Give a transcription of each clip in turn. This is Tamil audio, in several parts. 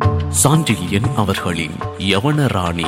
சாண்டில்யன் அவர்களின் யவனராணி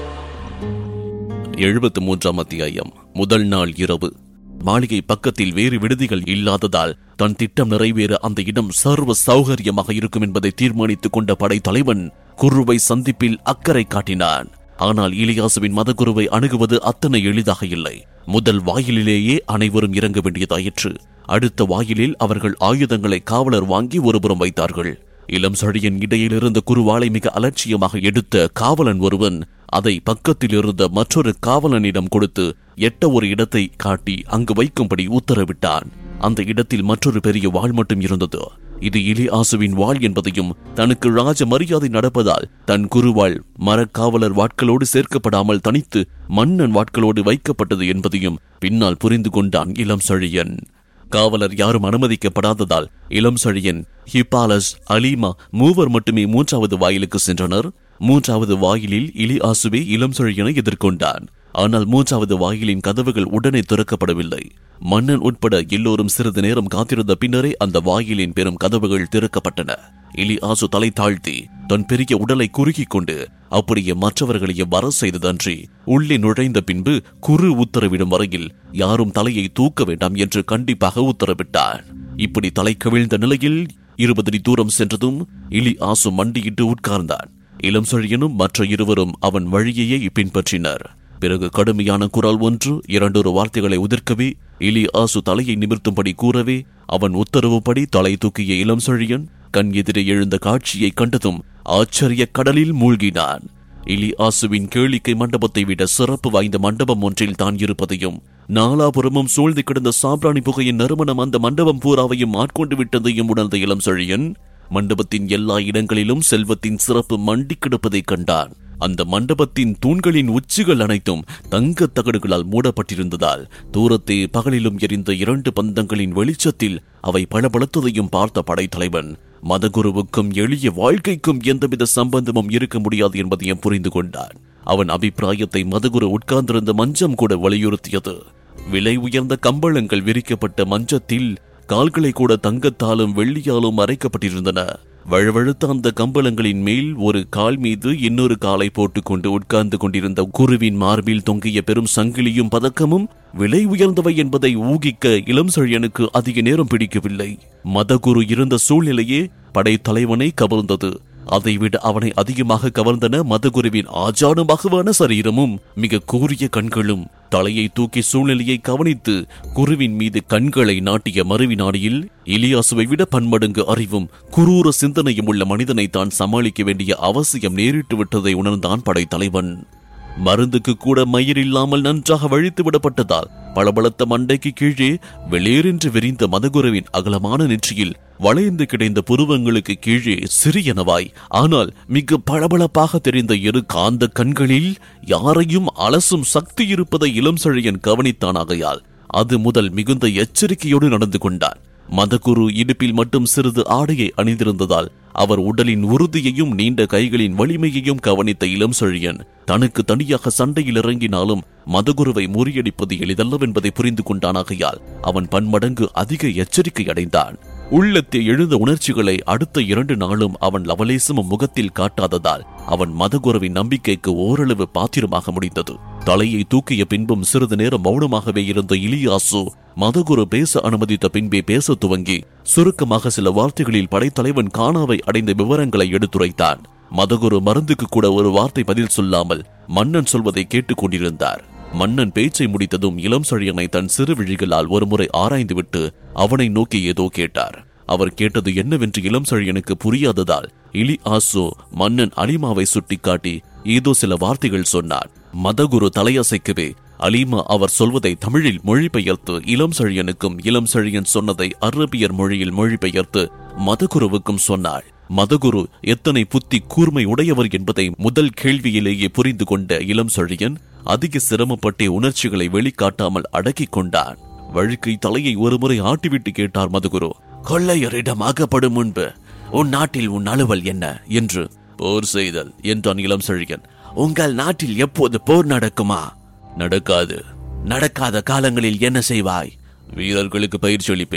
எழுபத்து மூன்றாம் அத்தியாயம் முதல் நாள் இரவு மாளிகை பக்கத்தில் வேறு விடுதிகள் இல்லாததால் தன் திட்டம் நிறைவேற அந்த இடம் சர்வ சௌகரியமாக இருக்கும் என்பதை தீர்மானித்துக் கொண்ட படைத்தலைவன் குருவை சந்திப்பில் அக்கறை காட்டினான் ஆனால் இலியாசுவின் மதகுருவை அணுகுவது அத்தனை எளிதாக இல்லை முதல் வாயிலிலேயே அனைவரும் இறங்க வேண்டியதாயிற்று அடுத்த வாயிலில் அவர்கள் ஆயுதங்களை காவலர் வாங்கி ஒருபுறம் வைத்தார்கள் இளம் சழியின் இடையில் இருந்த குருவாளை மிக அலட்சியமாக எடுத்த காவலன் ஒருவன் அதை பக்கத்தில் இருந்த மற்றொரு காவலனிடம் கொடுத்து எட்ட ஒரு இடத்தை காட்டி அங்கு வைக்கும்படி உத்தரவிட்டான் அந்த இடத்தில் மற்றொரு பெரிய வாள் மட்டும் இருந்தது இது இலியாசுவின் வாள் என்பதையும் தனக்கு ராஜ மரியாதை நடப்பதால் தன் குருவாள் மரக்காவலர் வாட்களோடு சேர்க்கப்படாமல் தனித்து மன்னன் வாட்களோடு வைக்கப்பட்டது என்பதையும் பின்னால் புரிந்து கொண்டான் இளம் சழியன் காவலர் யாரும் அனுமதிக்கப்படாததால் இளம் சழியன் ஹிப்பாலஸ் அலீமா மூவர் மட்டுமே மூன்றாவது வாயிலுக்கு சென்றனர் மூன்றாவது வாயிலில் இலி ஆசுவே இளம் சழியனை எதிர்கொண்டான் ஆனால் மூன்றாவது வாயிலின் கதவுகள் உடனே திறக்கப்படவில்லை மன்னன் உட்பட எல்லோரும் சிறிது நேரம் காத்திருந்த பின்னரே அந்த வாயிலின் பெரும் கதவுகள் திறக்கப்பட்டன இலி ஆசு தலை தாழ்த்தி தன் பெரிய உடலை குறுக்கிக் கொண்டு அப்படியே மற்றவர்களையும் வர செய்ததன்றி உள்ளே நுழைந்த பின்பு குறு உத்தரவிடும் வரையில் யாரும் தலையை தூக்க வேண்டாம் என்று கண்டிப்பாக உத்தரவிட்டார் இப்படி தலை கவிழ்ந்த நிலையில் இருபது அடி தூரம் சென்றதும் இலி ஆசு மண்டியிட்டு உட்கார்ந்தான் இளம் செழியனும் மற்ற இருவரும் அவன் வழியையே பின்பற்றினர் பிறகு கடுமையான குரல் ஒன்று இரண்டொரு வார்த்தைகளை உதிர்க்கவே இலி ஆசு தலையை நிமிர்த்தும்படி கூறவே அவன் உத்தரவுப்படி தலை தூக்கிய இளம் செழியன் கண் எதிரே எழுந்த காட்சியை கண்டதும் ஆச்சரிய கடலில் மூழ்கினான் இலி ஆசுவின் கேளிக்கை மண்டபத்தை விட சிறப்பு வாய்ந்த மண்டபம் ஒன்றில் தான் இருப்பதையும் நாலாபுரமும் சூழ்ந்து கிடந்த சாம்பிராணி புகையின் நறுமணம் அந்த மண்டபம் பூராவையும் ஆட்கொண்டு விட்டதையும் உணர்ந்த இளம் செழியன் மண்டபத்தின் எல்லா இடங்களிலும் செல்வத்தின் சிறப்பு மண்டி கிடப்பதைக் கண்டான் அந்த மண்டபத்தின் தூண்களின் உச்சிகள் அனைத்தும் தங்கத் தகடுகளால் மூடப்பட்டிருந்ததால் தூரத்தே பகலிலும் எரிந்த இரண்டு பந்தங்களின் வெளிச்சத்தில் அவை பளபளத்ததையும் பார்த்த படைத்தலைவன் மதகுருவுக்கும் எளிய வாழ்க்கைக்கும் எந்தவித சம்பந்தமும் இருக்க முடியாது என்பதையும் புரிந்து கொண்டான் அவன் அபிப்பிராயத்தை மதகுரு உட்கார்ந்திருந்த மஞ்சம் கூட வலியுறுத்தியது விலை உயர்ந்த கம்பளங்கள் விரிக்கப்பட்ட மஞ்சத்தில் கால்களை கூட தங்கத்தாலும் வெள்ளியாலும் அரைக்கப்பட்டிருந்தன வழுவழுத்த அந்த கம்பளங்களின் மேல் ஒரு கால் மீது இன்னொரு காலை போட்டுக்கொண்டு உட்கார்ந்து கொண்டிருந்த குருவின் மார்பில் தொங்கிய பெரும் சங்கிலியும் பதக்கமும் விலை உயர்ந்தவை என்பதை ஊகிக்க இளம் செழியனுக்கு அதிக நேரம் பிடிக்கவில்லை மதகுரு இருந்த சூழ்நிலையே படைத்தலைவனை கவர்ந்தது அதைவிட அவனை அதிகமாக கவர்ந்தன மதகுருவின் ஆஜானுமாகவான சரீரமும் மிக கூரிய கண்களும் தலையை தூக்கி சூழ்நிலையை கவனித்து குருவின் மீது கண்களை நாட்டிய மறுவினாடியில் இலியாசுவை விட பன்மடங்கு அறிவும் குரூர சிந்தனையும் உள்ள மனிதனை தான் சமாளிக்க வேண்டிய அவசியம் நேரிட்டு விட்டதை உணர்ந்தான் படைத்தலைவன் மருந்துக்கு கூட மயிர் இல்லாமல் நன்றாக வழித்து விடப்பட்டதால் பளபளத்த மண்டைக்கு கீழே வெளியேறென்று விரிந்த மதகுருவின் அகலமான நெற்றியில் வளைந்து கிடைந்த புருவங்களுக்கு கீழே சிறியனவாய் ஆனால் மிக பளபளப்பாக தெரிந்த இரு காந்த கண்களில் யாரையும் அலசும் சக்தி இருப்பதை இளம் செழியன் கவனித்தானாகையால் அது முதல் மிகுந்த எச்சரிக்கையோடு நடந்து கொண்டான் மதகுரு இடுப்பில் மட்டும் சிறிது ஆடையை அணிந்திருந்ததால் அவர் உடலின் உறுதியையும் நீண்ட கைகளின் வலிமையையும் கவனித்த இளம் செழியன் தனக்கு தனியாக சண்டையில் இறங்கினாலும் மதகுருவை முறியடிப்பது எளிதல்லவென்பதை புரிந்து கொண்டானாகையால் அவன் பன்மடங்கு அதிக எச்சரிக்கை அடைந்தான் உள்ளத்தில் எழுந்த உணர்ச்சிகளை அடுத்த இரண்டு நாளும் அவன் லவலேசமும் முகத்தில் காட்டாததால் அவன் மதகுருவின் நம்பிக்கைக்கு ஓரளவு பாத்திரமாக முடிந்தது தலையை தூக்கிய பின்பும் சிறிது நேரம் மௌனமாகவே இருந்த இலியாசு மதகுரு பேச அனுமதித்த பின்பே பேச துவங்கி சுருக்கமாக சில வார்த்தைகளில் படைத்தலைவன் காணாவை அடைந்த விவரங்களை எடுத்துரைத்தான் மதகுரு மருந்துக்கு கூட ஒரு வார்த்தை பதில் சொல்லாமல் மன்னன் சொல்வதை கேட்டுக் கொண்டிருந்தார் மன்னன் பேச்சை முடித்ததும் இளம் சழியனை தன் சிறு விழிகளால் ஒருமுறை ஆராய்ந்துவிட்டு அவனை நோக்கி ஏதோ கேட்டார் அவர் கேட்டது என்னவென்று இளம் சழியனுக்கு புரியாததால் இலி ஆசோ மன்னன் அலிமாவை சுட்டிக்காட்டி ஏதோ சில வார்த்தைகள் சொன்னார் மதகுரு தலையசைக்கவே அலீமா அவர் சொல்வதை தமிழில் மொழிபெயர்த்து இளம் செழியனுக்கும் இளம் செழியன் சொன்னதை அரபியர் மொழியில் மொழிபெயர்த்து மதகுருவுக்கும் சொன்னாள் மதகுரு எத்தனை புத்தி கூர்மை உடையவர் என்பதை முதல் கேள்வியிலேயே புரிந்து கொண்ட இளம் செழியன் அதிக சிரமப்பட்டே உணர்ச்சிகளை வெளிக்காட்டாமல் அடக்கிக் கொண்டான் வழுக்கை தலையை ஒருமுறை ஆட்டிவிட்டு கேட்டார் மதகுரு கொள்ளையரிடம் அகப்படும் முன்பு உன் நாட்டில் உன் அலுவல் என்ன என்று போர் செய்தல் என்றான் இளம் செழியன் உங்கள் நாட்டில் எப்போது போர் நடக்குமா நடக்காது நடக்காத காலங்களில் என்ன செய்வாய் வீரர்களுக்கு பயிற்சி அளிப்பேன்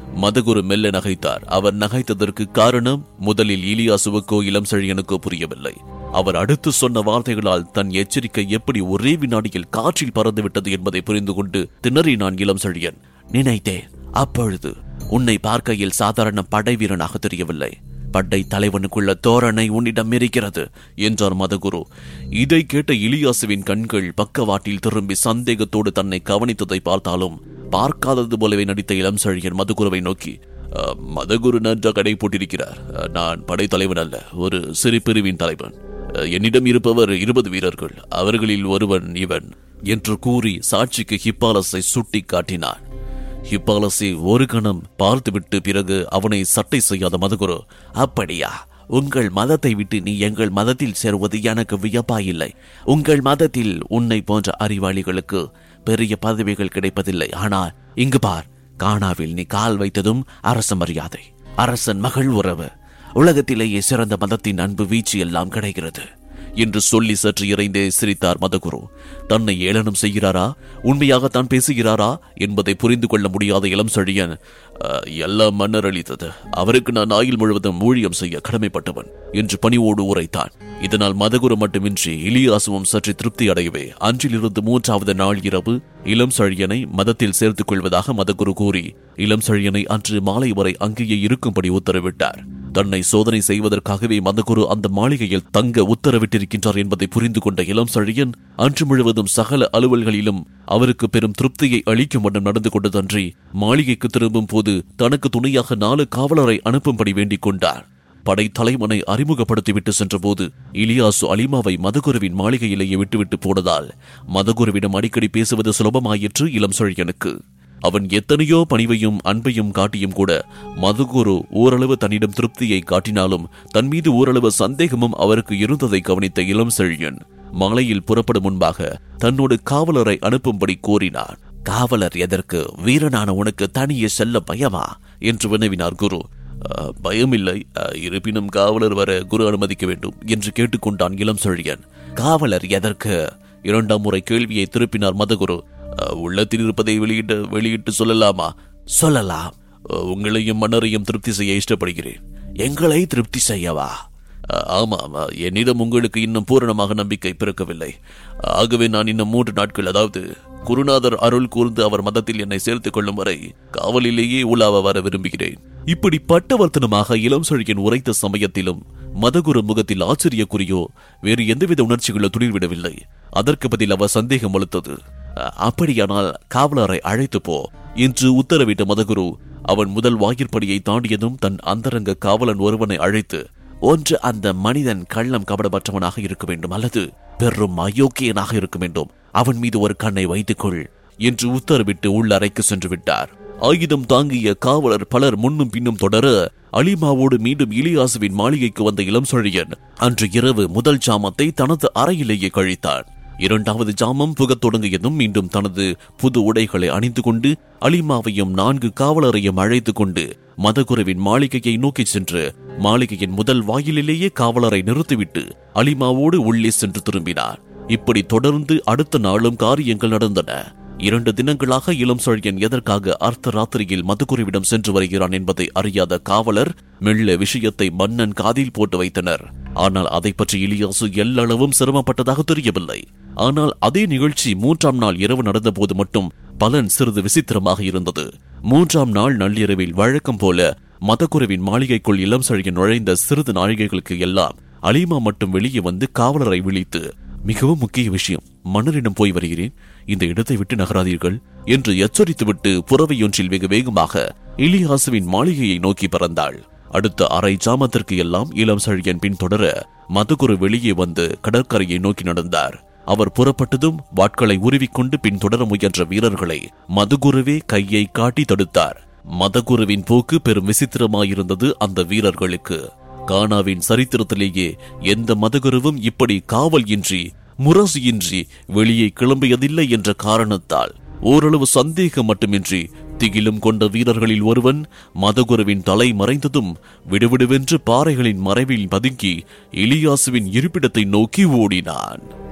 மதகுரு மெல்ல நகைத்தார் அவர் நகைத்ததற்கு காரணம் முதலில் இலியாசுவுக்கோ இளம் செழியனுக்கோ புரியவில்லை அவர் அடுத்து சொன்ன வார்த்தைகளால் தன் எச்சரிக்கை எப்படி ஒரே வினாடியில் காற்றில் பறந்துவிட்டது என்பதை புரிந்து கொண்டு திணறினான் இளம் செழியன் நினைத்தேன் அப்பொழுது உன்னை பார்க்கையில் சாதாரண படை வீரனாக தெரியவில்லை படை தலைவனுக்குள்ள தோரணை உன்னிடம் இருக்கிறது என்றார் மதகுரு இதை கேட்ட இலியாசுவின் கண்கள் பக்கவாட்டில் திரும்பி சந்தேகத்தோடு தன்னை கவனித்ததை பார்த்தாலும் பார்க்காதது போலவே நடித்த இளம் செழியன் மதகுருவை நோக்கி "அஹ், மதகுரு நன்றாக கடை போட்டிருக்கிறார் அஹ், நான் படைத்தலைவன் அல்ல ஒரு சிறு பிரிவின் தலைவன் அஹ், என்னிடம் இருப்பவர் இருபது வீரர்கள் அவர்களில் ஒருவன் இவன் என்று கூறி சாட்சிக்கு ஹிப்பாலஸை சுட்டி காட்டினான் ஹிப்பாலஸை ஒரு கணம் பார்த்துவிட்டு பிறகு அவனை சட்டை செய்யாத மதகுரு அப்படியா உங்கள் மதத்தை விட்டு நீ எங்கள் மதத்தில் சேருவது எனக்கு வியப்பாயில்லை உங்கள் மதத்தில் உன்னை போன்ற அறிவாளிகளுக்கு பெரிய பதவிகள் கிடைப்பதில்லை ஆனால் இங்கு பார் கானாவில் நீ கால் வைத்ததும் அரச மரியாதை அரசன் மகள் உறவு உலகத்திலேயே சிறந்த மதத்தின் அன்பு வீச்சு எல்லாம் கிடைக்கிறது என்று சொல்லி சற்று இறைந்தே சிரித்தார் மதகுரு தன்னை ஏளனம் செய்கிறாரா உண்மையாகத்தான் பேசுகிறாரா என்பதை புரிந்து கொள்ள முடியாத இளம் செழியன் "அஹ், எல்லாம் மன்னர் அளித்தது அவருக்கு நான் ஆயுள் முழுவதும் ஊழியம் செய்ய கடமைப்பட்டவன் என்று பணிவோடு உரைத்தான் இதனால் மதகுரு மட்டுமின்றி இலியாசுவும் சற்று திருப்தி அடையவே அன்றிலிருந்து மூன்றாவது நாள் இரவு இளம் செழியனை மதத்தில் சேர்த்துக் கொள்வதாக மதகுரு கூறி இளம் செழியனை அன்று மாலை வரை அங்கேயே இருக்கும்படி உத்தரவிட்டார் தன்னை சோதனை செய்வதற்காகவே மதகுரு அந்த மாளிகையில் தங்க உத்தரவிட்டிருக்கின்றார் என்பதை புரிந்து கொண்ட இளம் செழியன் அன்று முழுவதும் சகல அலுவல்களிலும் அவருக்கு பெரும் திருப்தியை அளிக்கும் வண்ணம் நடந்து கொண்டதன்றி மாளிகைக்கு திரும்பும் போது தனக்கு துணையாக நாலு காவலரை அனுப்பும்படி வேண்டிக் கொண்டார் படை தலைவனை அறிமுகப்படுத்திவிட்டு சென்றபோது இலியாசு அலிமாவை மதகுருவின் மாளிகையிலேயே விட்டுவிட்டு போனதால் மதகுருவிடம் அடிக்கடி பேசுவது சுலபமாயிற்று இளம் செழியனுக்கு அவன் எத்தனையோ பணிவையும் அன்பையும் காட்டியும் கூட மதுகுரு ஓரளவு தன்னிடம் திருப்தியை காட்டினாலும் தன் மீது ஓரளவு சந்தேகமும் அவருக்கு இருந்ததை கவனித்த இளம் செழியன் மாலையில் புறப்படும் முன்பாக தன்னோடு காவலரை அனுப்பும்படி கோரினார் காவலர் எதற்கு வீரனான உனக்கு தனியே செல்ல பயமா என்று வினவினார் குரு "அஹ், பயமில்லை அஹ், இருப்பினும் காவலர் வர குரு அனுமதிக்க வேண்டும் என்று கேட்டுக்கொண்டான் இளம் செழியன் காவலர் எதற்கு இரண்டாம் முறை கேள்வியை திருப்பினார் மதகுரு "அஹ், உள்ளத்தில் இருப்பதை வெளியிட்டு வெளியிட்டு சொல்லலாமா சொல்லலாம் "அஹ், உங்களையும் மன்னரையும் திருப்தி செய்ய இஷ்டப்படுகிறேன் எங்களை திருப்தி செய்யவா "அஹ், ஆமாம் அஹ், என்னிடம் உங்களுக்கு இன்னும் பூரணமாக நம்பிக்கை பிறக்கவில்லை ஆகவே நான் இன்னும் மூன்று நாட்கள் அதாவது குருநாதர் அருள் கூர்ந்து அவர் மதத்தில் என்னை சேர்த்துக் கொள்ளும் வரை காவலிலேயே உலாவ வர விரும்புகிறேன் இப்படி பட்டவர்த்தனமாக இளம் செழியன் உரைத்த சமயத்திலும் மதகுரு முகத்தில் ஆச்சரியக்குறியோ வேறு எந்தவித உணர்ச்சிகளோ துளிர்விடவில்லை அதற்கு பதில் அவர் சந்தேகம் அளித்தது "அஹ், அப்படியானால் காவலரை அழைத்து போ என்று உத்தரவிட்ட மதகுரு அவன் முதல் வாயிற்படியை தாண்டியதும் தன் அந்தரங்க காவலன் ஒருவனை அழைத்து ஒன்று அந்த மனிதன் கள்ளம் கபடமற்றவனாக இருக்க வேண்டும் அல்லது பெரும் அயோக்கியனாக இருக்க வேண்டும் அவன் மீது ஒரு கண்ணை வைத்துக்கொள் என்று உத்தரவிட்டு உள்ள அறைக்கு சென்று விட்டார் ஆயுதம் தாங்கிய காவலர் பலர் முன்னும் பின்னும் தொடர அலிமாவோடு மீண்டும் இலியாசுவின் மாளிகைக்கு வந்த இளம் செழியன் அன்று இரவு முதல் ஜாமத்தை தனது அறையிலேயே கழித்தான் இரண்டாவது ஜாமம் புகத் தொடங்கியதும் மீண்டும் தனது புது உடைகளை அணிந்து கொண்டு அலிமாவையும் நான்கு காவலரையும் அழைத்து கொண்டு மதகுருவின் மாளிகையை நோக்கிச் சென்று மாளிகையின் முதல் வாயிலிலேயே காவலரை நிறுத்திவிட்டு அலிமாவோடு உள்ளே சென்று திரும்பினார் இப்படி தொடர்ந்து அடுத்த நாளும் காரியங்கள் நடந்தன இரண்டு தினங்களாக இளம் செழியன் எதற்காக அர்த்த ராத்திரியில் மதுகுருவிடம் சென்று வருகிறான் என்பதை அறியாத காவலர் மெல்ல விஷயத்தை மன்னன் காதில் போட்டு வைத்தனர் ஆனால் அதை பற்றி இலியாசு எல்லளவும் சிரமப்பட்டதாக தெரியவில்லை ஆனால் அதே நிகழ்ச்சி மூன்றாம் நாள் இரவு நடந்தபோது மட்டும் பலன் சிறிது விசித்திரமாக இருந்தது மூன்றாம் நாள் நள்ளிரவில் வழக்கம் போல மதகுருவின் மாளிகைக்குள் இளம் செழியன் நுழைந்த சிறிது நாழிகைகளுக்கு எல்லாம் அலிமா மட்டும் வெளியே வந்து காவலரை விழித்து மிகவும் முக்கிய விஷயம் மன்னரிடம் போய் வருகிறேன் இந்த இடத்தை விட்டு நகராதீர்கள் என்று எச்சரித்துவிட்டு புறவையொன்றில் வெகு வேகமாக இலியாசுவின் மாளிகையை நோக்கி பறந்தாள் அடுத்த அரை ஜாமத்திற்கு எல்லாம் இளம் செழியன் பின்தொடர மதகுரு வெளியே வந்து கடற்கரையை நோக்கி நடந்தார் அவர் புறப்பட்டதும் வாட்களை உருவிக்கொண்டு பின்தொடர முயன்ற வீரர்களை மதுகுருவே கையை காட்டி தடுத்தார் மதகுருவின் போக்கு பெரும் விசித்திரமாயிருந்தது அந்த வீரர்களுக்கு கானாவின் சரித்திரத்திலேயே எந்த மதகுருவும் இப்படி காவல் இன்றி முரசு இன்றி வெளியே கிளம்பியதில்லை என்ற காரணத்தால் ஓரளவு சந்தேகம் மட்டுமின்றி திகிலும் கொண்ட வீரர்களில் ஒருவன் மதகுருவின் தலை மறைந்ததும் விடுவிடுவென்று பாறைகளின் மறைவில் பதுங்கி இலியாசுவின் இருப்பிடத்தை நோக்கி ஓடினான்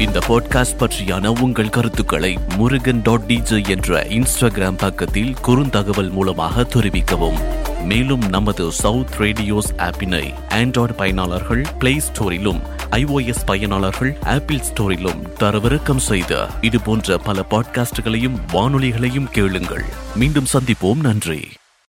இந்த பாட்காஸ்ட் பற்றியான உங்கள் கருத்துக்களை முருகன் டாட் டிஜே என்ற இன்ஸ்டாகிராம் பக்கத்தில் குறுந்தகவல் மூலமாக தெரிவிக்கவும் மேலும் நமது சவுத் ரேடியோஸ் ஆப்பினை ஆண்ட்ராய்டு பயனாளர்கள் பிளே ஸ்டோரிலும் ஐஓஎஸ் பயனாளர்கள் ஆப்பிள் ஸ்டோரிலும் தரவிறக்கம் செய்த இது போன்ற பல பாட்காஸ்டுகளையும் வானொலிகளையும் கேளுங்கள் மீண்டும் சந்திப்போம் நன்றி